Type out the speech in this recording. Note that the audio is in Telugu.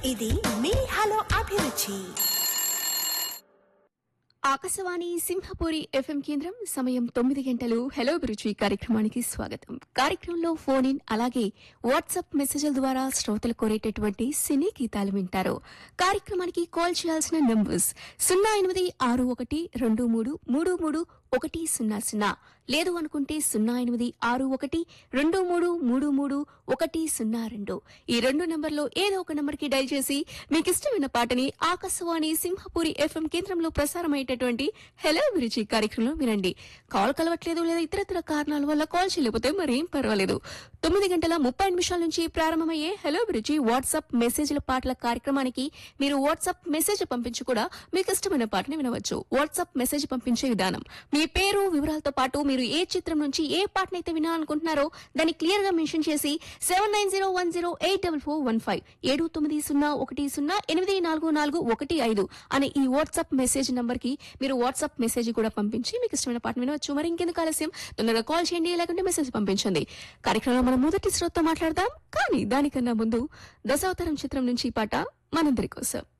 ఇది మీ హలో అభిరుచి ఆకాశవాణి సింహపురి ఎఫ్ఎం కేంద్రం సమయం తొమ్మిది గంటలు హలో అభిరుచి కార్యక్రమానికి స్వాగతం కార్యక్రమంలో ఫోన్ ఇన్ అలాగే వాట్సాప్ మెసేజ్ల ద్వారా శ్రోతలు కోరేటటువంటి సినీ గీతాలు వింటారు కార్యక్రమానికి కాల్ చేయాల్సిన నంబర్స్ సున్నా ఎనిమిది ఆరు ఒకటి రెండు మూడు మూడు మూడు ఒకటి సున్నా సున్నా లేదు అనుకుంటే సున్నా ఎనిమిది ఆరు ఒకటి రెండు మూడు మూడు మూడు ఒకటి సున్నా రెండు ఈ రెండు నంబర్లో ఏదో ఒక నంబర్కి డైల్ చేసి మీకు ఇష్టమైన పాటని ఆకాశవాణి సింహపురి ఎఫ్ఎం కేంద్రంలో ప్రసారమయ్యేటటువంటి హెలో అభిరుచి కార్యక్రమంలో వినండి కాల్ కలవట్లేదు లేదా ఇతరత్ర కారణాల వల్ల కాల్ చేయలేకపోతే మరేం పర్వాలేదు తొమ్మిది గంటల ముప్పై నిమిషాల నుంచి ప్రారంభమయ్యే హెలో అభిరుచి వాట్సాప్ మెసేజ్ల పాటల కార్యక్రమానికి మీరు వాట్సాప్ మెసేజ్ పంపించి కూడా మీకు ఇష్టమైన పాటని వినవచ్చు వాట్సాప్ మెసేజ్ పంపించే విధానం మీ పేరు వివరాలతో పాటు మీరు ఏ చిత్రం నుంచి ఏ పాటనైతే వినాలనుకుంటున్నారో దాన్ని క్లియర్ గా మెన్షన్ చేసి seven nine zero one zero eight double four one five ఏడు తొమ్మిది సున్నా ఒకటి సున్నా ఎనిమిది నాలుగు నాలుగు ఒకటి ఐదు అనే ఈ వాట్సాప్ మెసేజ్ నంబర్ కి మీరు వాట్సాప్ మెసేజ్ కూడా పంపించి మీకు ఇష్టమైన పాటను వినవచ్చు మరి ఇంకెందుకు ఆలస్యం తొందరగా కాల్ చేయండి లేకుంటే మెసేజ్ పంపించండి కార్యక్రమంలో మనం మొదటి శ్రోతతో మాట్లాడదాం కానీ దానికన్నా ముందు దశావతారం చిత్రం నుంచి ఈ పాట మనందరి కోసం